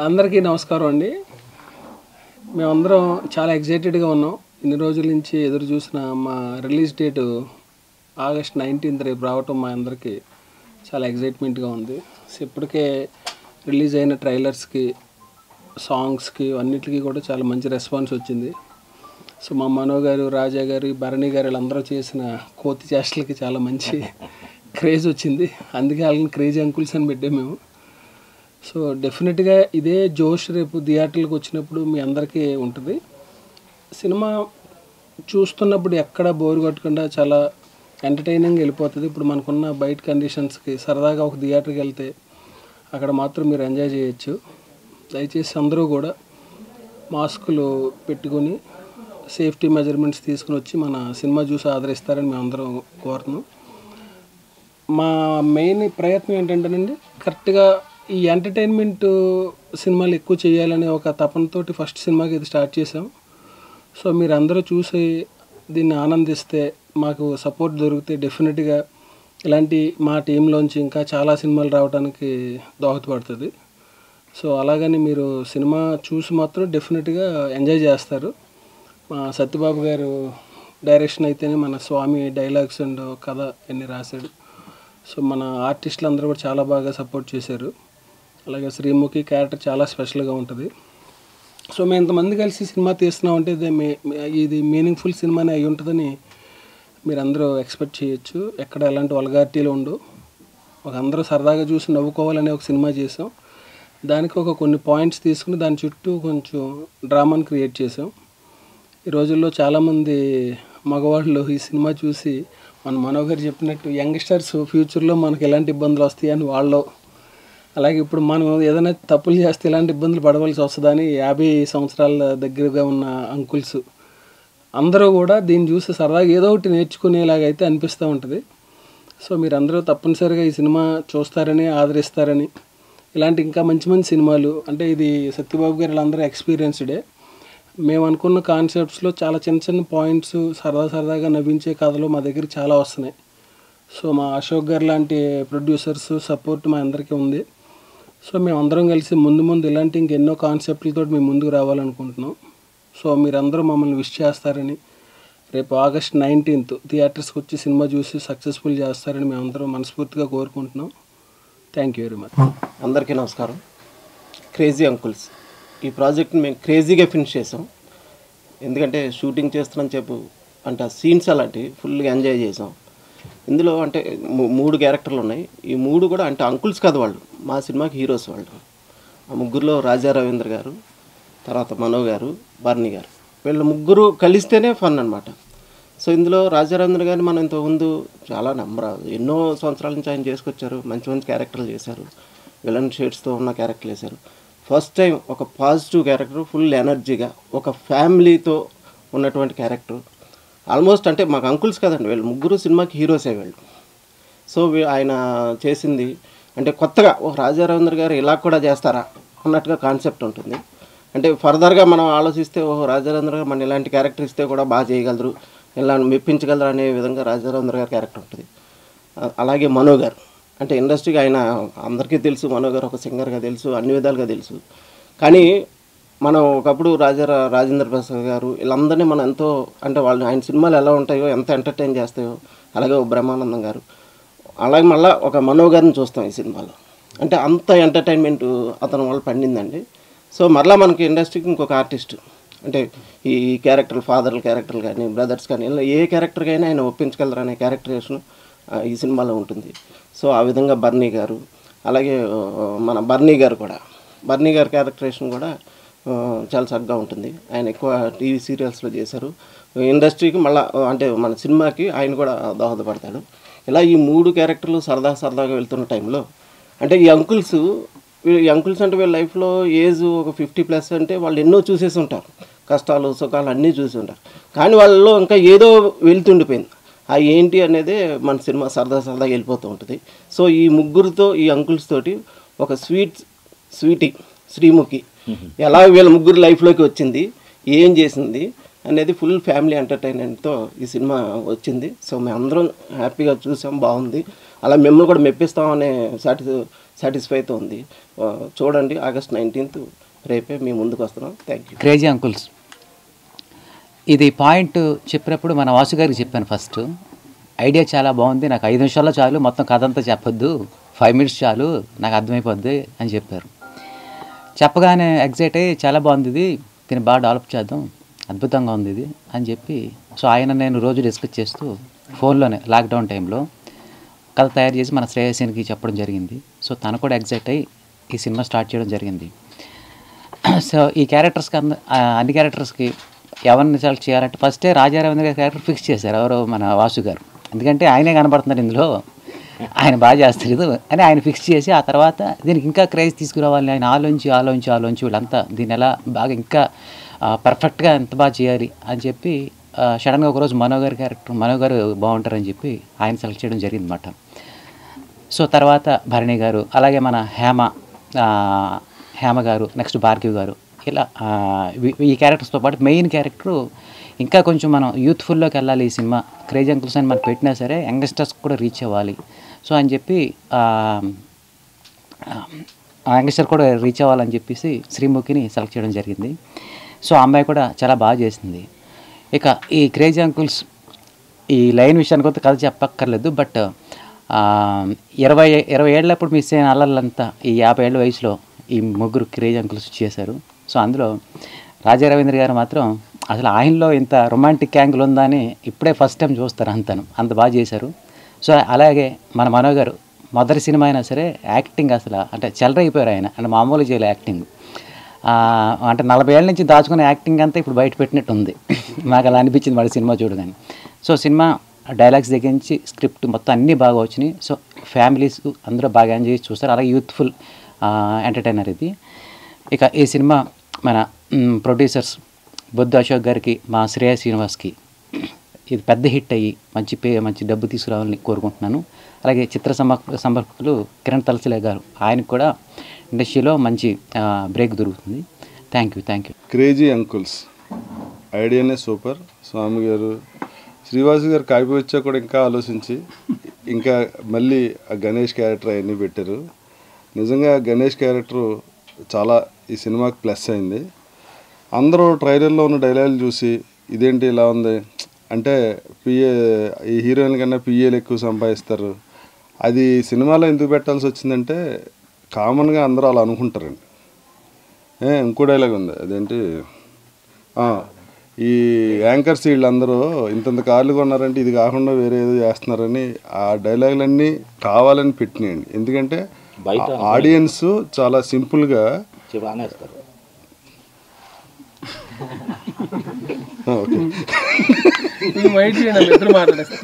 అందరికీ నమస్కారం అండి మేమందరం చాలా ఎగ్జైటెడ్గా ఉన్నాం ఇన్ని రోజుల నుంచి ఎదురు చూసిన మా రిలీజ్ డేటు ఆగస్ట్ నైన్టీన్త్ రేపు రావటం మా అందరికీ చాలా ఎగ్జైట్మెంట్గా ఉంది సో ఇప్పటికే రిలీజ్ అయిన ట్రైలర్స్కి సాంగ్స్కి అన్నిటికీ కూడా చాలా మంచి రెస్పాన్స్ వచ్చింది సో మా మనో గారు రాజా గారు భరణి గారు వీళ్ళందరూ చేసిన కోతి చేష్టలకి చాలా మంచి క్రేజ్ వచ్చింది అందుకే వాళ్ళని క్రేజీ అంకుల్స్ అని పెట్టాము మేము సో డెఫినెట్గా ఇదే జోష్ రేపు థియేటర్లకు వచ్చినప్పుడు మీ అందరికీ ఉంటుంది సినిమా చూస్తున్నప్పుడు ఎక్కడ బోర్ కొట్టకుండా చాలా ఎంటర్టైనింగ్ వెళ్ళిపోతుంది ఇప్పుడు మనకున్న బయట కండిషన్స్కి సరదాగా ఒక థియేటర్కి వెళ్తే అక్కడ మాత్రం మీరు ఎంజాయ్ చేయొచ్చు దయచేసి అందరూ కూడా మాస్కులు పెట్టుకొని సేఫ్టీ మెజర్మెంట్స్ తీసుకుని వచ్చి మన సినిమా చూసి ఆదరిస్తారని మేము అందరం కోరుతున్నాం మా మెయిన్ ప్రయత్నం ఏంటంటేనండి కరెక్ట్గా ఈ ఎంటర్టైన్మెంట్ సినిమాలు ఎక్కువ చేయాలనే ఒక తపనతోటి ఫస్ట్ సినిమాకి ఇది స్టార్ట్ చేసాం సో మీరు అందరూ చూసి దీన్ని ఆనందిస్తే మాకు సపోర్ట్ దొరికితే డెఫినెట్గా ఇలాంటి మా టీంలోంచి ఇంకా చాలా సినిమాలు రావడానికి దోహదపడుతుంది సో అలాగని మీరు సినిమా చూసి మాత్రం డెఫినెట్గా ఎంజాయ్ చేస్తారు మా సత్యబాబు గారు డైరెక్షన్ అయితేనే మన స్వామి డైలాగ్స్ అండ్ కథ అన్ని రాశాడు సో మన ఆర్టిస్టులు అందరూ కూడా చాలా బాగా సపోర్ట్ చేశారు అలాగే శ్రీముఖి క్యారెక్టర్ చాలా స్పెషల్గా ఉంటుంది సో మేము ఇంతమంది కలిసి సినిమా తీస్తున్నాం అంటే ఇది మే- మే- ఇది మీనింగ్ఫుల్ సినిమానే అయి ఉంటుందని మీరు అందరూ ఎక్స్పెక్ట్ చేయొచ్చు ఎక్కడ ఎలాంటి వల్గారిటీలు ఉండవు ఒక అందరూ సరదాగా చూసి నవ్వుకోవాలనే ఒక సినిమా చేసాం దానికి ఒక కొన్ని పాయింట్స్ తీసుకుని దాని చుట్టూ కొంచెం డ్రామాని క్రియేట్ చేసాం ఈ రోజుల్లో చాలామంది మగవాళ్ళు ఈ సినిమా చూసి మన మనోహర్ చెప్పినట్టు యంగ్స్టర్స్ ఫ్యూచర్లో మనకి ఎలాంటి ఇబ్బందులు వస్తాయని వాళ్ళు అలాగే ఇప్పుడు మనం ఏదైనా తప్పులు చేస్తే ఇలాంటి ఇబ్బందులు పడవలసి వస్తుందని యాభై సంవత్సరాల దగ్గరగా ఉన్న అంకుల్స్ అందరూ కూడా దీన్ని చూసి సరదాగా ఏదో ఒకటి నేర్చుకునేలాగైతే అనిపిస్తూ ఉంటుంది సో మీరందరూ తప్పనిసరిగా ఈ సినిమా చూస్తారని ఆదరిస్తారని ఇలాంటి ఇంకా మంచి మంచి సినిమాలు అంటే ఇది సత్యబాబు గారు వీళ్ళందరూ ఎక్స్పీరియన్స్డే మేము అనుకున్న కాన్సెప్ట్స్లో చాలా చిన్న చిన్న పాయింట్స్ సరదా సరదాగా నవ్వించే కథలు మా దగ్గర చాలా వస్తున్నాయి సో మా అశోక్ గారు లాంటి ప్రొడ్యూసర్స్ సపోర్ట్ మా అందరికీ ఉంది సో మేము అందరం కలిసి ముందు ముందు ఇలాంటి ఇంకెన్నో కాన్సెప్ట్లతో మేము ముందుకు రావాలనుకుంటున్నాం సో మీరందరూ మమ్మల్ని విష్ చేస్తారని రేపు ఆగస్ట్ నైన్టీన్త్ థియేటర్స్కి వచ్చి సినిమా చూసి సక్సెస్ఫుల్ చేస్తారని మేమందరం మనస్ఫూర్తిగా కోరుకుంటున్నాం థ్యాంక్ యూ వెరీ మచ్ అందరికీ నమస్కారం క్రేజీ అంకుల్స్ ఈ ప్రాజెక్ట్ని మేము క్రేజీగా ఫినిష్ చేసాం ఎందుకంటే షూటింగ్ చేస్తున్నాం చెప్పు అంటే ఆ సీన్స్ అలాంటివి ఫుల్గా ఎంజాయ్ చేసాం ఇందులో అంటే మూ- మూడు క్యారెక్టర్లు ఉన్నాయి ఈ మూడు కూడా అంటే అంకుల్స్ కాదు వాళ్ళు మా సినిమాకి హీరోస్ వాళ్ళు ఆ ముగ్గురులో రాజా రవీంద్ర గారు తర్వాత మనో గారు బర్ని గారు వీళ్ళ ముగ్గురు కలిస్తేనే ఫన్ అనమాట సో ఇందులో రాజారాంద్ర గారిని మనం ఇంత ముందు చాలా నెంబర్ ఎన్నో సంవత్సరాల నుంచి ఆయన చేసుకొచ్చారు మంచి మంచి క్యారెక్టర్లు చేశారు విలన్ షేడ్స్తో ఉన్న క్యారెక్టర్లు చేశారు ఫస్ట్ టైం ఒక పాజిటివ్ క్యారెక్టర్ ఫుల్ ఎనర్జీగా ఒక ఫ్యామిలీతో ఉన్నటువంటి క్యారెక్టర్ ఆల్మోస్ట్ అంటే మాకు అంకుల్స్ కదండి వీళ్ళు ముగ్గురు సినిమాకి హీరోసే వీళ్ళు సో వీ- ఆయన చేసింది అంటే కొత్తగా ఓ రాజారవీంద్ర గారు ఇలా కూడా చేస్తారా అన్నట్టుగా కాన్సెప్ట్ ఉంటుంది అంటే ఫర్దర్గా మనం ఆలోచిస్తే ఓ రాజారవీంద్ర గారు మన ఇలాంటి క్యారెక్టర్ ఇస్తే కూడా బాగా చేయగలరు ఇలా మెప్పించగలరు అనే విధంగా రాజారవీంద్ర గారి క్యారెక్టర్ ఉంటుంది ఆ- అలాగే మనో గారు అంటే ఇండస్ట్రీకి ఆయన అందరికీ తెలుసు మనో గారు ఒక సింగర్గా తెలుసు అన్ని విధాలుగా తెలుసు కానీ మనం ఒకప్పుడు రాజా రాజేంద్ర ప్రసాద్ గారు వీళ్ళందరినీ మనం ఎంతో అంటే వాళ్ళు ఆయన సినిమాలు ఎలా ఉంటాయో ఎంత ఎంటర్టైన్ చేస్తాయో అలాగే ఓ బ్రహ్మానందం గారు అలాగే మళ్ళీ ఒక మనో గారిని చూస్తాం ఈ సినిమాలో అంటే అంత ఎంటర్టైన్మెంట్ అతని వల్ల పండిందండి సో మరలా మనకి ఇండస్ట్రీకి ఇంకొక ఆర్టిస్ట్ అంటే ఈ క్యారెక్టర్ ఫాదర్ల క్యారెక్టర్లు కానీ బ్రదర్స్ కానీ ఇలా ఏ క్యారెక్టర్కైనా ఆయన ఒప్పించగలరు అనే క్యారెక్టరేషన్ ఈ సినిమాలో ఉంటుంది సో ఆ విధంగా బర్నీ గారు అలాగే ఆ, మన బర్నీ గారు కూడా బర్నీ గారి క్యారెక్టరేషన్ కూడా ఆ, చాలా చక్కగా ఉంటుంది ఆయన ఎక్కువ టీవీ సీరియల్స్లో చేశారు ఇండస్ట్రీకి మళ్ళీ అంటే మన సినిమాకి ఆయన కూడా దోహదపడతాడు ఇలా ఈ మూడు క్యారెక్టర్లు సరదా సరదాగా వెళ్తున్న టైంలో అంటే ఈ అంకుల్స్ ఈ అంకుల్స్ అంటే వీళ్ళ లైఫ్లో ఏజ్ ఒక ఫిఫ్టీ ప్లస్ అంటే వాళ్ళు ఎన్నో చూసేసి ఉంటారు కష్టాలు సుఖాలు అన్నీ చూసి ఉంటారు కానీ వాళ్ళలో ఇంకా ఏదో వెళ్తుండిపోయింది ఆ ఏంటి అనేది మన సినిమా సరదా సరదాగా వెళ్ళిపోతూ ఉంటుంది సో ఈ ముగ్గురితో ఈ అంకుల్స్ తోటి ఒక స్వీట్ స్వీటీ శ్రీముఖి ఎలా వీళ్ళ ముగ్గురు లైఫ్లోకి వచ్చింది ఏం చేసింది అనేది ఫుల్ ఫ్యామిలీ ఎంటర్టైన్మెంట్తో ఈ సినిమా వచ్చింది సో మేమందరం హ్యాపీగా చూసాం బాగుంది అలా మిమ్మల్ని కూడా మెప్పిస్తామనే సాటి సాటిస్ఫైతో ఉంది ఆ, చూడండి ఆగస్ట్ నైన్టీన్త్ రేపే మీ ముందుకు వస్తున్నాం థ్యాంక్ యూ క్రేజీ అంకుల్స్ ఇది పాయింట్ చెప్పినప్పుడు మన వాసు గారికి చెప్పాను ఫస్ట్ ఐడియా చాలా బాగుంది నాకు ఐదు నిమిషాల్లో చాలు మొత్తం కథ అంతా చెప్పొద్దు ఫైవ్ మినిట్స్ చాలు నాకు అర్థమైపోద్ది అని చెప్పారు చెప్పగానే ఎగ్జైట్ అయ్యి చాలా బాగుంది ఇది దీన్ని బాగా డెవలప్ చేద్దాం అద్భుతంగా ఉంది ఇది అని చెప్పి సో ఆయన నేను రోజు డిస్కస్ చేస్తూ ఫోన్లోనే లాక్డౌన్ టైంలో కథ తయారు చేసి మన శ్రేయస్సినికి చెప్పడం జరిగింది సో తను కూడా ఎగ్జైట్ అయ్యి ఈ సినిమా స్టార్ట్ చేయడం జరిగింది సో ఈ క్యారెక్టర్స్కి అంద ఆ, అన్ని క్యారెక్టర్స్కి ఎవరిని సెలెక్ట్ చేయాలంటే ఫస్టే రాజా రవీంద్ర గారి క్యారెక్టర్ ఫిక్స్ చేశారు ఎవరో మన వాసు గారు ఎందుకంటే ఆయనే కనబడుతున్నారు ఇందులో ఆయన బాగా చేస్తారు అని ఆయన ఫిక్స్ చేసి ఆ తర్వాత దీనికి ఇంకా క్రేజ్ తీసుకురావాలని ఆయన ఆలోచించి ఆలోచించి ఆలోచించి వీళ్ళంతా దీన్ని ఎలా బాగా ఇంకా పర్ఫెక్ట్గా ఎంత బాగా చేయాలి అని చెప్పి సడన్గా ఒకరోజు మనో గారి క్యారెక్టర్ మనో గారు బాగుంటారని చెప్పి ఆయన సెలెక్ట్ చేయడం జరిగింది అన్నమాట సో తర్వాత భరణి గారు అలాగే మన హేమ ఆ, హేమ గారు నెక్స్ట్ భార్గవి గారు ఇలా ఆ, వీ- ఈ క్యారెక్టర్స్తో పాటు మెయిన్ క్యారెక్టరు ఇంకా కొంచెం మనం యూత్ఫుల్లోకి వెళ్ళాలి ఈ సినిమా క్రేజ్ అంకుల్స్ అని మనం పెట్టినా సరే యంగ్స్టర్స్ కూడా రీచ్ అవ్వాలి సో అని చెప్పి ఆ, ఆ యంగ్స్టర్ కూడా రీచ్ అవ్వాలని చెప్పేసి శ్రీముఖిని సెలెక్ట్ చేయడం జరిగింది సో ఆ అమ్మాయి కూడా చాలా బాగా చేసింది ఇక ఈ క్రేజీ అంకుల్స్ ఈ లైన్ విషయానికి వస్తే కథ చెప్పక్కర్లేదు బట్ ఆ, ఇరవై ఇరవై ఏళ్ళప్పుడు మిస్ అయిన అల్లర్లంతా ఈ యాభై ఏళ్ళ వయసులో ఈ ముగ్గురు క్రేజ్ అంకుల్స్ చేశారు సో అందులో రాజా రవీంద్ర గారు మాత్రం అసలు ఆయనలో ఇంత రొమాంటిక్ యాంగిల్ ఉందా అని ఇప్పుడే ఫస్ట్ టైం చూస్తారు అంతను అంత బాగా చేశారు సో అలాగే మన మనో గారు మొదటి సినిమా అయినా సరే యాక్టింగ్ అసలు అంటే చెలరైపోయారు ఆయన అంటే మామూలు చేయలే యాక్టింగ్ ఆ, అంటే నలభై ఏళ్ళ నుంచి దాచుకునే యాక్టింగ్ అంతా ఇప్పుడు బయట పెట్టినట్టు ఉంది నాకు అలా అనిపించింది వాడి సినిమా చూడగానే సో సినిమా డైలాగ్స్ దగ్గర నుంచి స్క్రిప్ట్ మొత్తం అన్నీ బాగా వచ్చినాయి సో ఫ్యామిలీస్ అందరూ బాగా ఎంజాయ్ చేసి చూస్తారు అలాగే యూత్ఫుల్ ఎంటర్టైనర్ ఇది ఇక ఈ సినిమా మన ప్రొడ్యూసర్స్ బుద్ధ అశోక్ గారికి మా శ్రేయ శ్రీనివాస్కి ఇది పెద్ద హిట్ అయ్యి మంచి పే మంచి డబ్బు తీసుకురావాలని కోరుకుంటున్నాను అలాగే చిత్ర సమర్ప సమర్పకులు కిరణ్ తలసిలే గారు ఆయనకు కూడా ఇండస్ట్రీలో మంచి బ్రేక్ దొరుకుతుంది thank you thank you crazy uncles ఐడియానే సూపర్ స్వామి గారు శ్రీవాసు గారు కాగిపోయి వచ్చా కూడా ఇంకా ఆలోచించి ఇంకా మళ్ళీ ఆ గణేష్ క్యారెక్టర్ అవన్నీ పెట్టారు నిజంగా గణేష్ క్యారెక్టర్ చాలా ఈ సినిమాకి ప్లస్ అయింది అందరూ ట్రైలర్లో ఉన్న డైలాగులు చూసి ఇదేంటి ఇలా ఉంది అంటే పిఏ ఈ హీరోయిన్ కన్నా పిఏలు ఎక్కువ సంపాదిస్తారు అది సినిమాలో ఎందుకు పెట్టాల్సి వచ్చిందంటే కామన్గా అందరూ అలా అనుకుంటారండి ఏ, ఇంకో డైలాగ్ ఉంది అదేంటి ఆ, ఈ యాంకర్స్ వీళ్ళందరూ ఇంతంత కార్లు కొన్నారంటే ఇది కాకుండా వేరే ఏదో చేస్తున్నారని ఆ డైలాగులన్నీ కావాలని పెట్టినాయండి ఎందుకంటే ఆడియన్స్ చాలా సింపుల్గా ఆ, ఓకే నువ్వు వెయిట్ చేయండి అమ్మ, ఇద్దరు మాట్లాడేస్తా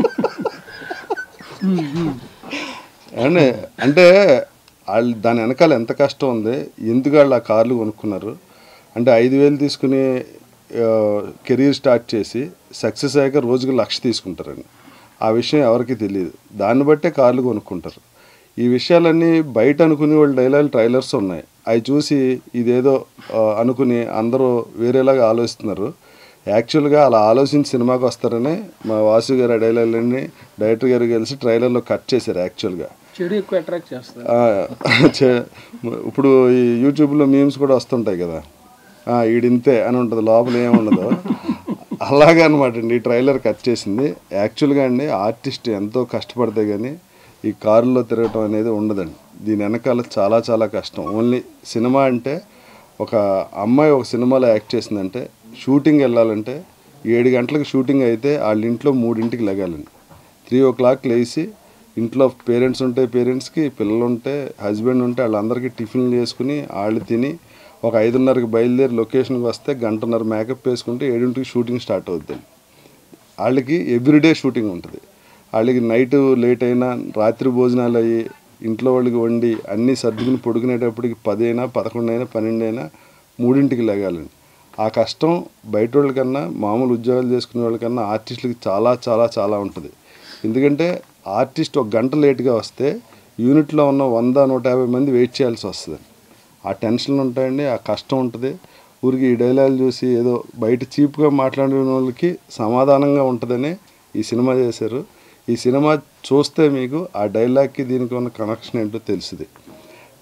అంటే అంటే వాళ్ళు దాని వెనకాల ఎంత కష్టం ఉంది ఎందుకు వాళ్ళు ఆ కార్లు కొనుక్కున్నారు అంటే ఐదు వేలు తీసుకుని కెరీర్ స్టార్ట్ చేసి సక్సెస్ అయ్యాక రోజుకి లక్ష తీసుకుంటారండి ఆ విషయం ఎవరికి తెలియదు దాన్ని బట్టే కార్లు కొనుక్కుంటారు ఈ విషయాలన్నీ బయట అనుకునే వాళ్ళు డైలాగ్ ట్రైలర్స్ ఉన్నాయి అవి చూసి ఇదేదో ఆ, అనుకుని అందరూ వేరేలాగా ఆలోచిస్తున్నారు యాక్చువల్గా అలా ఆలోచించి సినిమాకి వస్తారని మా వాసు గారు ఆ డైలాగులన్నీ డైరెక్టర్ గారు కలిసి ట్రైలర్లో కట్ చేశారు యాక్చువల్గా చెడు ఎక్కువ అట్రాక్ట్ చేస్తుంది ఆ, చే- ఇప్పుడు ఈ యూట్యూబ్లో మీమ్స్ కూడా వస్తుంటాయి కదా ఆ, ఈడింతే అని ఉంటుంది లోపల ఏముండదు అలాగే అనమాట అండి ఈ ట్రైలర్ కట్ చేసింది యాక్చువల్గా అండి ఆర్టిస్ట్ ఎంతో కష్టపడితే కానీ ఈ కారులో తిరగటం అనేది ఉండదండి దీని వెనకాల చాలా చాలా కష్టం ఓన్లీ సినిమా అంటే ఒక అమ్మాయి ఒక సినిమాలో యాక్ట్ చేసిందంటే షూటింగ్ వెళ్ళాలంటే ఏడు గంటలకు షూటింగ్ అయితే వాళ్ళ ఇంట్లో మూడింటికి లెగాలండి త్రీ ఓ క్లాక్ లేచి ఇంట్లో పేరెంట్స్ ఉంటే పేరెంట్స్కి పిల్లలు ఉంటే హస్బెండ్ ఉంటే వాళ్ళందరికీ టిఫిన్లు చేసుకుని వాళ్ళు తిని ఒక ఐదున్నరకి బయలుదేరి లొకేషన్కి వస్తే గంటన్నర మేకప్ వేసుకుంటే ఏడింటికి షూటింగ్ స్టార్ట్ అవుద్ది వాళ్ళకి ఎవ్రీడే షూటింగ్ ఉంటుంది వాళ్ళకి నైట్ లేట్ అయినా రాత్రి భోజనాలు అయ్యి ఇంట్లో వాళ్ళకి వండి అన్నీ సర్దుకుని పడుకునేటప్పటికి పది అయినా పదకొండు అయినా పన్నెండు అయినా మూడింటికి లెగాలండి ఆ కష్టం బయట వాళ్ళకన్నా మామూలు ఉద్యోగాలు చేసుకునే వాళ్ళకన్నా ఆర్టిస్టులకి చాలా చాలా చాలా ఉంటుంది ఎందుకంటే ఆర్టిస్ట్ ఒక గంట లేట్గా వస్తే యూనిట్లో ఉన్న వంద నూట యాభై మంది వెయిట్ చేయాల్సి వస్తుంది ఆ టెన్షన్లు ఉంటాయండి ఆ కష్టం ఉంటుంది ఊరికి ఈ డైలాగులు చూసి ఏదో బయట చీప్గా మాట్లాడిన వాళ్ళకి సమాధానంగా ఉంటుందని ఈ సినిమా చేశారు ఈ సినిమా చూస్తే మీకు ఆ డైలాగ్కి దీనికి ఉన్న కనెక్షన్ ఏంటో తెలుస్తుంది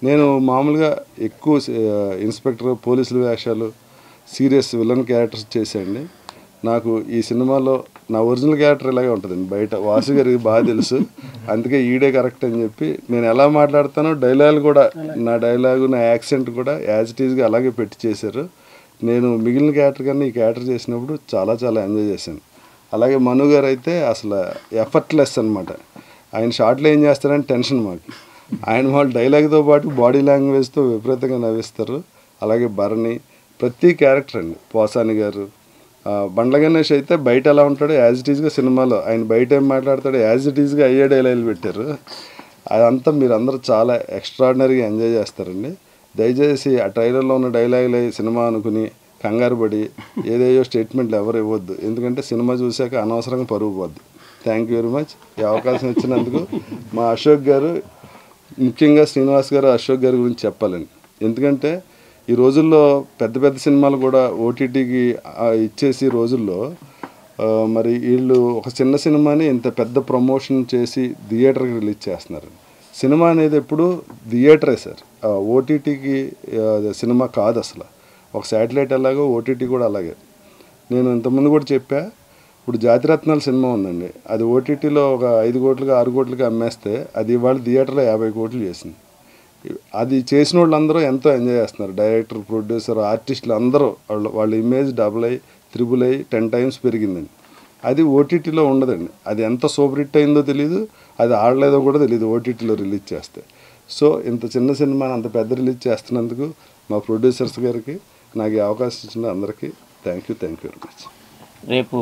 నేను మామూలుగా ఎక్కువ ఆ, ఇన్స్పెక్టర్ పోలీసుల వేషాలు సీరియస్ విలన్ క్యారెక్టర్స్ చేశాండి నాకు ఈ సినిమాలో నా ఒరిజినల్ క్యారెక్టర్ ఇలాగే ఉంటుందండి బయట వాసు గారికి బాగా తెలుసు అందుకే ఈడే కరెక్ట్ అని చెప్పి నేను ఎలా మాట్లాడతానో డైలాగ్ కూడా నా డైలాగు నా యాక్సెంట్ కూడా యాజ్ ఇట్ ఈజ్గా అలాగే పెట్టి చేశారు నేను మిగిలిన క్యారెక్టర్ కన్నా ఈ క్యారెక్టర్ చేసినప్పుడు చాలా చాలా ఎంజాయ్ చేశాను అలాగే మను గారు అయితే అసలు ఎఫర్ట్లెస్ అనమాట ఆయన షార్ట్లో ఏం చేస్తారని టెన్షన్ మాకు ఆయన వాళ్ళు డైలాగ్తో పాటు బాడీ లాంగ్వేజ్తో విపరీతంగా నవ్విస్తారు అలాగే భరణి ప్రతి క్యారెక్టర్ అండి పోసాని గారు ఆ, బండ్ల గణేష్ అయితే బయట ఎలా ఉంటాడో యాజ్ ఇట్ ఈజ్గా సినిమాలో ఆయన బయట ఏం మాట్లాడతాడో యాజ్ ఇట్ ఈజ్గా అయ్యే డైలాగులు పెట్టారు అదంతా మీరు అందరూ చాలా ఎక్స్ట్రాడినరీగా ఎంజాయ్ చేస్తారండి దయచేసి ఆ ట్రైలర్లో ఉన్న డైలాగులు సినిమా అనుకుని కంగారు పడి ఏదేయో స్టేట్మెంట్లు ఎవరు ఇవ్వద్దు ఎందుకంటే సినిమా చూశాక అనవసరంగా పరుగు పోద్ది థ్యాంక్ యూ వెరీ మచ్ ఈ అవకాశం ఇచ్చినందుకు మా అశోక్ గారు ముఖ్యంగా శ్రీనివాస్ గారు అశోక్ గారి గురించి చెప్పాలండి ఎందుకంటే ఈ రోజుల్లో పెద్ద పెద్ద సినిమాలు కూడా ఓటీటీకి ఇచ్చేసి రోజుల్లో ఆ, మరి వీళ్ళు ఒక చిన్న సినిమాని ఇంత పెద్ద ప్రమోషన్ చేసి థియేటర్కి రిలీజ్ చేస్తున్నారు సినిమా అనేది ఎప్పుడు థియేటరే సార్ ఓటీటీకి సినిమా కాదు అసలు ఒక శాటిలైట్ ఎలాగో ఓటీటీ కూడా అలాగే నేను ఇంతకుముందు కూడా చెప్పా ఇప్పుడు జాతిరత్నాల సినిమా ఉందండి అది ఓటీటీలో ఒక ఐదు కోట్లుగా ఆరు కోట్లుగా అమ్మేస్తే అది ఇవాళ థియేటర్లో యాభై కోట్లు చేసింది అది చేసిన వాళ్ళందరూ ఎంతో ఎంజాయ్ చేస్తున్నారు డైరెక్టర్ ప్రొడ్యూసర్ ఆర్టిస్టులు అందరూ వాళ్ళ వాళ్ళ ఇమేజ్ డబుల్ అయ్యి త్రిబుల్ అయ్యి టెన్ టైమ్స్ పెరిగిందండి అది ఓటీటీలో ఉండదండి అది ఎంత సూపర్ హిట్ అయిందో తెలియదు అది ఆడలేదో కూడా తెలియదు ఓటీటీలో రిలీజ్ చేస్తే సో ఇంత చిన్న సినిమాని అంత పెద్ద రిలీజ్ చేస్తున్నందుకు మా ప్రొడ్యూసర్స్ గారికి నాకు ఈ అవకాశం ఇచ్చిన అందరికీ thank you thank you very much రేపు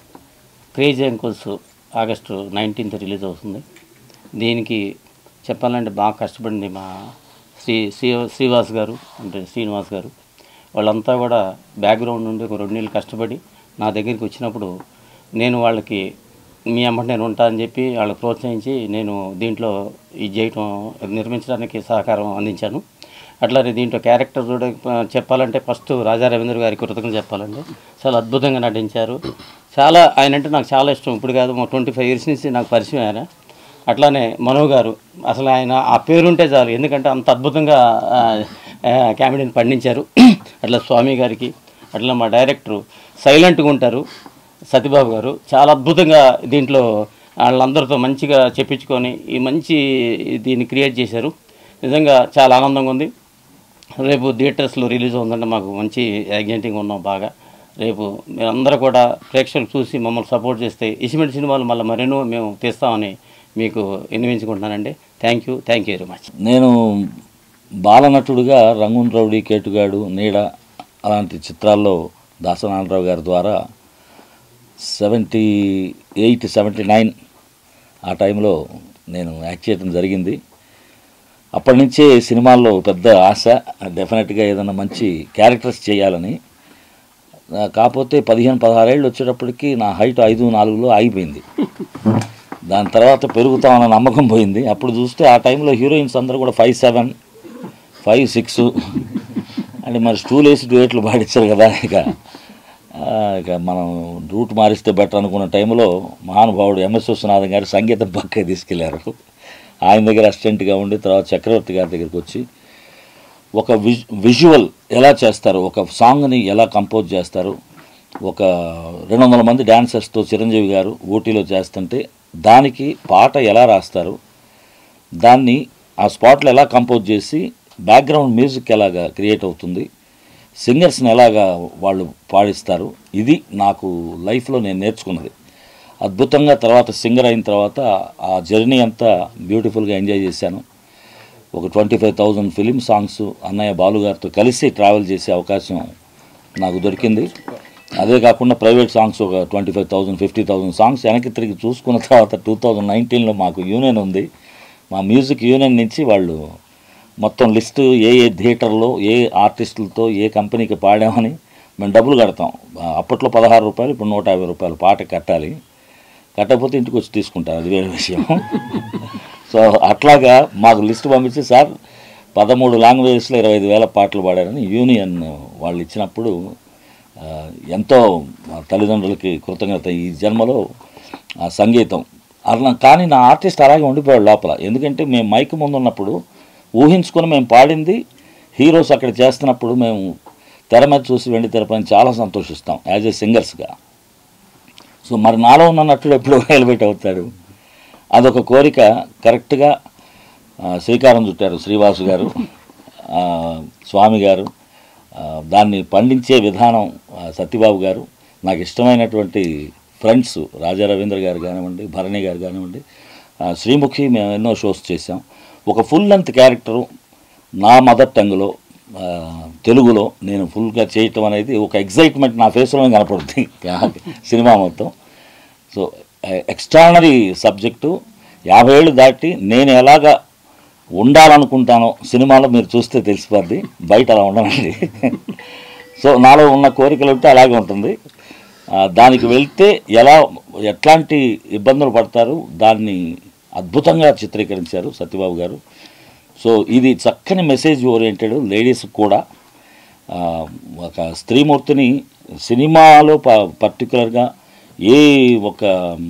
crazy uncles August nineteenth release అవుతుంది దీనికి చెప్పాలంటే బాగా కష్టపడింది మా శ్రీ శ్రీ శ్రీవాస్ గారు అంటే శ్రీనివాస్ గారు వాళ్ళంతా కూడా బ్యాక్గ్రౌండ్ నుండి ఒక రెండు నెలలు కష్టపడి నా దగ్గరికి వచ్చినప్పుడు నేను వాళ్ళకి మీ అమ్మటి నేను ఉంటా అని చెప్పి వాళ్ళకి ప్రోత్సహించి నేను దీంట్లో ఇది చేయటం నిర్మించడానికి సహకారం అందించాను అట్లానే దీంట్లో క్యారెక్టర్ చూడ చెప్పాలంటే ఫస్ట్ రాజా రవీంద్ర గారి కృతజ్ఞత చెప్పాలండి చాలా అద్భుతంగా నటించారు చాలా ఆయన అంటే నాకు చాలా ఇష్టం ఇప్పుడు కాదు మా ట్వంటీ ఫైవ్ ఇయర్స్ నుంచి నాకు పరిచయం ఆయన అట్లానే మనో గారు అసలు ఆయన ఆ పేరుంటే చాలు ఎందుకంటే అంత అద్భుతంగా కామెడీని పండించారు అట్లా స్వామి గారికి అట్లా మా డైరెక్టరు సైలెంట్గా ఉంటారు సతీబాబు గారు చాలా అద్భుతంగా దీంట్లో వాళ్ళందరితో మంచిగా చెప్పించుకొని ఈ మంచి దీన్ని క్రియేట్ చేశారు నిజంగా చాలా ఆనందంగా ఉంది రేపు థియేటర్స్లో రిలీజ్ అవుతుందంటే మాకు మంచి యాక్జెంటింగ్ ఉన్నాం బాగా రేపు మీరందరూ కూడా ప్రేక్షకులు చూసి మమ్మల్ని సపోర్ట్ చేస్తే ఇసిమెంట్ సినిమాలు మళ్ళీ మరెన్నో మేము తీస్తామని మీకు విన్నవించుకుంటున్నానండి thank you thank you very much నేను బాలనటుడుగా రంగున్ రౌడీ కేటుగాడు నీడ అలాంటి చిత్రాల్లో దాసనారాయణరావు గారి ద్వారా సెవెంటీ ఎయిట్ సెవెంటీ నైన్ ఆ టైంలో నేను యాక్ట్ చేయడం జరిగింది అప్పటి నుంచే సినిమాల్లో పెద్ద ఆశ డెఫినెట్గా ఏదైనా మంచి క్యారెక్టర్స్ చేయాలని ఆ, కాకపోతే పదిహేను పదహారేళ్ళు వచ్చేటప్పటికి నా హైట్ ఐదు నాలుగులో ఆగిపోయింది దాని తర్వాత పెరుగుతామన్న నమ్మకం పోయింది అప్పుడు చూస్తే ఆ టైంలో హీరోయిన్స్ అందరూ కూడా ఫైవ్ సెవెన్ ఫైవ్ సిక్స్ అంటే మరి స్టూల్ వేసి డ్యూయట్లు పాడించారు కదా ఇక ఆ, ఇక మనం రూట్ మారిస్తే బెటర్ అనుకున్న టైంలో మహానుభావుడు ఎంఎస్ విశ్వనాథన్ గారు సంగీతం పక్క తీసుకెళ్లారు ఆయన దగ్గర అసిస్టెంట్గా ఉండి తర్వాత చక్రవర్తి గారి దగ్గరికి వచ్చి ఒక విజు విజువల్ ఎలా చేస్తారు ఒక సాంగ్ని ఎలా కంపోజ్ చేస్తారు ఒక రెండు వందల మంది డాన్సర్స్తో చిరంజీవి గారు ఊటీలో చేస్తుంటే దానికి పాట ఎలా రాస్తారు దాన్ని ఆ స్పాట్లో ఎలా కంపోజ్ చేసి బ్యాక్గ్రౌండ్ మ్యూజిక్ ఎలాగా క్రియేట్ అవుతుంది సింగర్స్ని ఎలాగా వాళ్ళు పాడిస్తారు ఇది నాకు లైఫ్లో నేను నేర్చుకున్నది అద్భుతంగా తర్వాత సింగర్ అయిన తర్వాత ఆ జర్నీ అంతా బ్యూటిఫుల్గా ఎంజాయ్ చేశాను ఒక twenty five thousand film songs అన్నయ్య బాలు గారితో కలిసి ట్రావెల్ చేసే అవకాశం నాకు దొరికింది అదే కాకుండా ప్రైవేట్ సాంగ్స్ ఒక twenty five thousand fifty thousand songs వెనక్కి తిరిగి చూసుకున్న తర్వాత టూ థౌజండ్ నైన్టీన్లో మాకు యూనియన్ ఉంది మా మ్యూజిక్ యూనియన్ నుంచి వాళ్ళు మొత్తం లిస్టు ఏ ఏ థియేటర్లో ఏ ఆర్టిస్టులతో ఏ కంపెనీకి పాడామని మేము డబ్బులు కడతాం అప్పట్లో పదహారు రూపాయలు ఇప్పుడు నూట యాభై రూపాయలు పాట కట్టాలి కట్టకపోతే ఇంటికి వచ్చి తీసుకుంటారు అది వేరే విషయం సో అట్లాగా మాకు లిస్ట్ పంపించి సార్ పదమూడు లాంగ్వేజెస్లో ఇరవై ఐదు వేల పాటలు పాడారని యూనియన్ వాళ్ళు ఇచ్చినప్పుడు ఆ, ఎంతో మా తల్లిదండ్రులకి కృతజ్ఞత ఈ జన్మలో ఆ సంగీతం అలా కానీ నా ఆర్టిస్ట్ అలాగే ఉండిపోయాడు లోపల ఎందుకంటే మేము మైక్ ముందు ఉన్నప్పుడు ఊహించుకొని మేము పాడింది హీరోస్ అక్కడ చేస్తున్నప్పుడు మేము తెర మీద చూసి వెండి తెరపైన చాలా సంతోషిస్తాం యాజ్ ఏ సింగర్స్గా సో మరి నాలో ఉన్న నటుడు ఎప్పుడు ఎలివేట్ అవుతాడు అదొక కోరిక కరెక్ట్గా ఆ, శ్రీకారం చుట్టారు శ్రీవాసు గారు ఆ, స్వామి గారు ఆ, దాన్ని పండించే విధానం ఆ, సత్యబాబు గారు నాకు ఇష్టమైనటువంటి ఫ్రెండ్స్ రాజా రవీంద్ర గారు కానివ్వండి భరణి గారు కానివ్వండి ఆ, శ్రీముఖి మేము ఎన్నో షోస్ చేసాం ఒక ఫుల్ లెంత్ క్యారెక్టరు నా మదర్ టంగ్లో ఆ, తెలుగులో నేను ఫుల్గా చేయటం అనేది ఒక ఎగ్జైట్మెంట్ నా ఫేస్లోనే కనపడుతుంది సినిమా మొత్తం సో ఎక్స్ట్రానరీ సబ్జెక్టు యాభై ఏళ్ళు దాటి నేను ఎలాగా ఉండాలనుకుంటానో సినిమాలో మీరు చూస్తే తెలిసిపోద్ది బయట అలా ఉండనండి సో నాలో ఉన్న కోరికలు ఉంటే అలాగే ఉంటుంది ఆ, దానికి వెళ్తే ఎలా ఎట్లాంటి ఇబ్బందులు పడతారు దాన్ని అద్భుతంగా చిత్రీకరించారు సత్యబాబు గారు సో ఇది చక్కని మెసేజ్ ఓరియంటెడ్ లేడీస్ కూడా ఆ, ఒక స్త్రీమూర్తిని సినిమాలో ప పర్టికులర్గా ఏ ఒక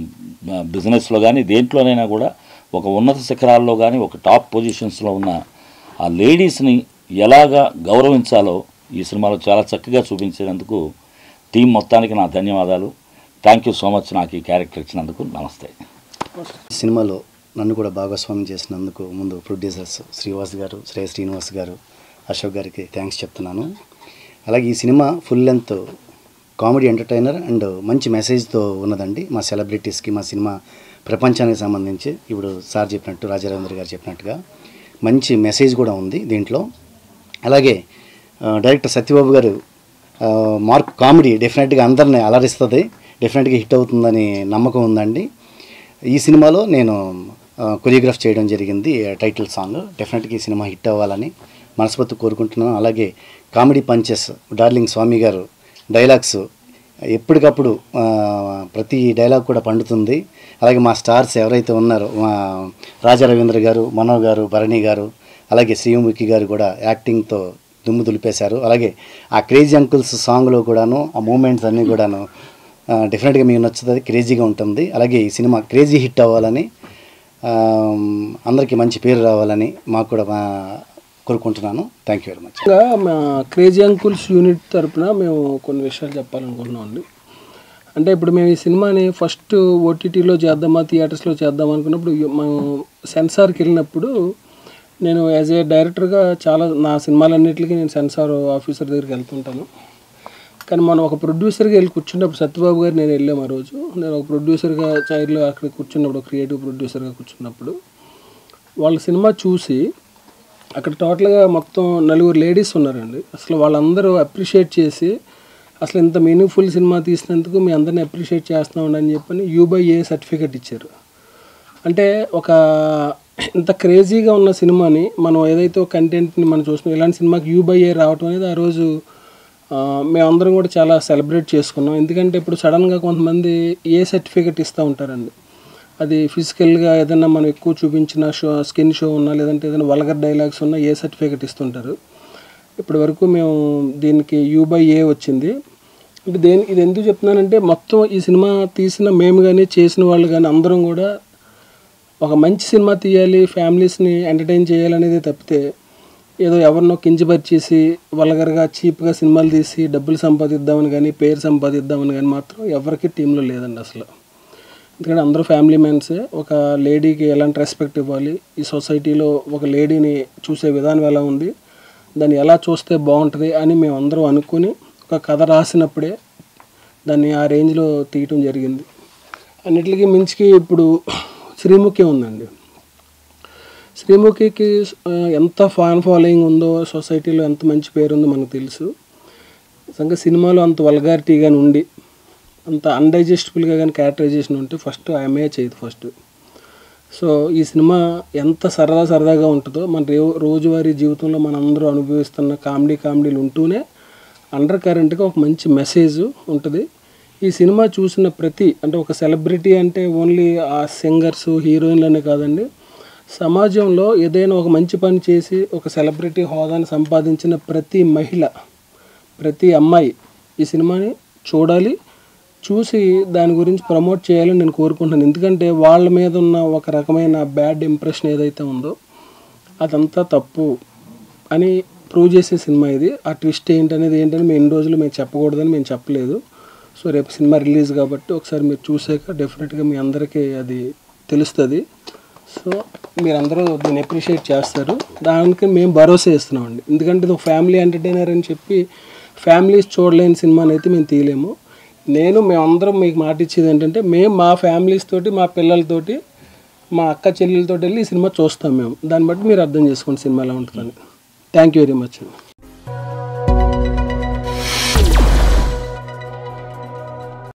బిజినెస్లో కానీ దేంట్లోనైనా కూడా ఒక ఉన్నత శిఖరాల్లో కానీ ఒక టాప్ పొజిషన్స్లో ఉన్న ఆ లేడీస్ని ఎలాగా గౌరవించాలో ఈ సినిమాలో చాలా చక్కగా చూపించినందుకు టీం మొత్తానికి నా ధన్యవాదాలు థ్యాంక్ యూ సో మచ్ నాకు ఈ క్యారెక్టర్ ఇచ్చినందుకు నమస్తే సినిమాలో నన్ను కూడా భాగస్వామ్యం చేసినందుకు ముందు ప్రొడ్యూసర్స్ శ్రీవాస్ గారు శ్రేయ శ్రీనివాస్ గారు అశోక్ గారికి థ్యాంక్స్ చెప్తున్నాను అలాగే ఈ cinema full length comedy entertainer and మంచి మెసేజ్తో ఉన్నదండి మా సెలబ్రిటీస్కి మా సినిమా ప్రపంచానికి సంబంధించి ఇప్పుడు సార్ చెప్పినట్టు రాజారవీంద్ర గారు చెప్పినట్టుగా మంచి మెసేజ్ కూడా ఉంది దీంట్లో అలాగే ఆ, డైరెక్టర్ సత్యబాబు గారు ఆ, మార్క్ కామెడీ డెఫినెట్గా అందరిని అలరిస్తుంది డెఫినెట్గా హిట్ అవుతుందని నమ్మకం ఉందండి ఈ సినిమాలో నేను కొరియోగ్రాఫ్ చేయడం జరిగింది టైటిల్ సాంగ్ డెఫినెట్గా ఈ సినిమా హిట్ అవ్వాలని మనస్ఫూర్తి కోరుకుంటున్నాను అలాగే కామెడీ పంచెస్ డార్లింగ్ స్వామి గారు డైలాగ్స్ ఎప్పటికప్పుడు ఆ, ప్రతి డైలాగ్ కూడా పండుతుంది అలాగే మా స్టార్స్ ఎవరైతే ఉన్నారో మా రాజా రవీంద్ర గారు మనో గారు భరణి గారు అలాగే శ్రీముఖి గారు కూడా యాక్టింగ్తో దుమ్ము దులిపేశారు అలాగే ఆ క్రేజీ అంకుల్స్ సాంగ్లో కూడాను ఆ మూమెంట్స్ అన్నీ కూడాను డెఫినెట్గా మీకు నచ్చుతుంది క్రేజీగా ఉంటుంది అలాగే ఈ సినిమా క్రేజీ హిట్ అవ్వాలని ఆ, అందరికీ మంచి పేరు రావాలని మాకు కూడా ఆ, కోరుకుంటున్నాను థ్యాంక్ యూ వెరీ మచ్ ఇంకా మా క్రేజీ అంకుల్స్ యూనిట్ తరపున మేము కొన్ని విషయాలు చెప్పాలనుకుంటున్నాం అండి అంటే ఇప్పుడు మేము ఈ సినిమాని ఫస్ట్ ఓటీటీలో చేద్దామా థియేటర్స్లో చేద్దాం అనుకున్నప్పుడు మనం సెన్సార్కి వెళ్ళినప్పుడు నేను యాజ్ ఏ డైరెక్టర్గా చాలా నా సినిమాలన్నింటికి నేను సెన్సార్ ఆఫీసర్ దగ్గరికి వెళ్తుంటాను కానీ మనం ఒక ప్రొడ్యూసర్గా వెళ్ళి కూర్చున్నప్పుడు సత్యబాబు గారు నేను వెళ్ళాము ఆ రోజు నేను ఒక ప్రొడ్యూసర్గా చైర్లో అక్కడ కూర్చున్నప్పుడు క్రియేటివ్ ప్రొడ్యూసర్గా కూర్చున్నప్పుడు వాళ్ళ సినిమా చూసి అక్కడ టోటల్గా మొత్తం నలుగురు లేడీస్ ఉన్నారండి అసలు వాళ్ళందరూ అప్రిషియేట్ చేసి అసలు ఇంత మీనింగ్ఫుల్ సినిమా తీసినందుకు మీ అందరిని అప్రిషియేట్ చేస్తున్నామని అని చెప్పని యూ బై ఏ సర్టిఫికెట్ ఇచ్చారు అంటే ఒక ఇంత క్రేజీగా ఉన్న సినిమాని మనం ఏదైతే ఒక కంటెంట్ని మనం చూస్తున్నాం ఇలాంటి సినిమాకి యూ బై ఏ రావటం అనేది ఆ రోజు ఆ, మేమందరం కూడా చాలా సెలబ్రేట్ చేసుకున్నాం ఎందుకంటే ఇప్పుడు సడన్గా కొంతమంది ఏ సర్టిఫికెట్ ఇస్తూ ఉంటారండి అది ఫిజికల్గా ఏదైనా మనం ఎక్కువ చూపించిన షో స్కిన్ షో ఉన్నా లేదంటే ఏదైనా వల్గర్ డైలాగ్స్ ఉన్నా ఏ సర్టిఫికెట్ ఇస్తుంటారు ఇప్పటి వరకు మేము దీనికి యూ బై ఏ వచ్చింది అంటే దేని ఇది ఎందుకు చెప్తున్నానంటే మొత్తం ఈ సినిమా తీసిన మేము కానీ చేసిన వాళ్ళు కానీ అందరం కూడా ఒక మంచి సినిమా తీయాలి ఫ్యామిలీస్ని ఎంటర్టైన్ చేయాలనేది తప్పితే ఏదో ఎవరినో కించపరిచేసి వల్గర్గా చీప్గా సినిమాలు తీసి డబ్బులు సంపాదిద్దామని కానీ పేరు సంపాదిద్దామని కానీ మాత్రం ఎవరికి టీంలో లేదండి అసలు ఎందుకంటే అందరూ ఫ్యామిలీ మ్యాన్సే ఒక లేడీకి ఎలాంటి రెస్పెక్ట్ ఇవ్వాలి ఈ సొసైటీలో ఒక లేడీని చూసే విధానం ఎలా ఉంది దాన్ని ఎలా చూస్తే బాగుంటుంది అని మేము అందరం అనుకుని ఒక కథ రాసినప్పుడే దాన్ని ఆ రేంజ్లో తీయటం జరిగింది అన్నిటికీ మించికి ఇప్పుడు శ్రీముఖి ఉందండి శ్రీముఖికి ఆ, ఎంత ఫ్యాన్ ఫాలోయింగ్ ఉందో సొసైటీలో ఎంత మంచి పేరు ఉందో మనకు తెలుసు నిజంగా సినిమాలో అంత వల్గారిటీగా ఉండి అంత అన్డైజెస్టబుల్గా కానీ క్యారెక్టరైజేషన్ ఉంటే ఫస్ట్ ఆమె చేయదు ఫస్ట్ సో ఈ సినిమా ఎంత సరదా సరదాగా ఉంటుందో మన రే రోజువారీ జీవితంలో మనందరూ అనుభవిస్తున్న కామెడీ కామెడీలు ఉంటూనే అండర్ కరెంట్గా ఒక మంచి మెసేజ్ ఉంటుంది ఈ సినిమా చూసిన ప్రతి అంటే ఒక సెలబ్రిటీ అంటే ఓన్లీ ఆ సింగర్స్ హీరోయిన్లనే కాదండి సమాజంలో ఏదైనా ఒక మంచి పని చేసి ఒక సెలబ్రిటీ హోదాని సంపాదించిన ప్రతి మహిళ ప్రతి అమ్మాయి ఈ సినిమాని చూడాలి చూసి దాని గురించి ప్రమోట్ చేయాలని నేను కోరుకుంటున్నాను ఎందుకంటే వాళ్ళ మీద ఉన్న ఒక రకమైన బ్యాడ్ ఇంప్రెషన్ ఏదైతే ఉందో అదంతా తప్పు అని ప్రూవ్ చేసే సినిమా ఇది ఆ ట్విస్ట్ ఏంటనేది ఏంటని మేము ఎన్ని రోజులు మేము చెప్పకూడదని మేము చెప్పలేదు సో రేపు సినిమా రిలీజ్ కాబట్టి ఒకసారి మీరు చూసాక డెఫినెట్గా మీ అందరికీ అది తెలుస్తుంది సో మీరందరూ దీన్ని అప్రిషియేట్ చేస్తారు దానికి మేము భరోసా ఇస్తున్నామండి ఎందుకంటే ఇది ఒక ఫ్యామిలీ ఎంటర్టైనర్ అని చెప్పి ఫ్యామిలీస్ చూడలేని సినిమాని అయితే మేము తీయలేము నేను మేమందరం మీకు మాట ఇచ్చేది ఏంటంటే మేము మా ఫ్యామిలీస్ తోటి మా పిల్లలతోటి మా అక్క చెల్లెలతో వెళ్ళి ఈ సినిమా చూస్తాం మేము దాన్ని బట్టి మీరు అర్థం చేసుకోండి సినిమా ఎలా ఉంటుందని థ్యాంక్ యూ వెరీ మచ్ అండి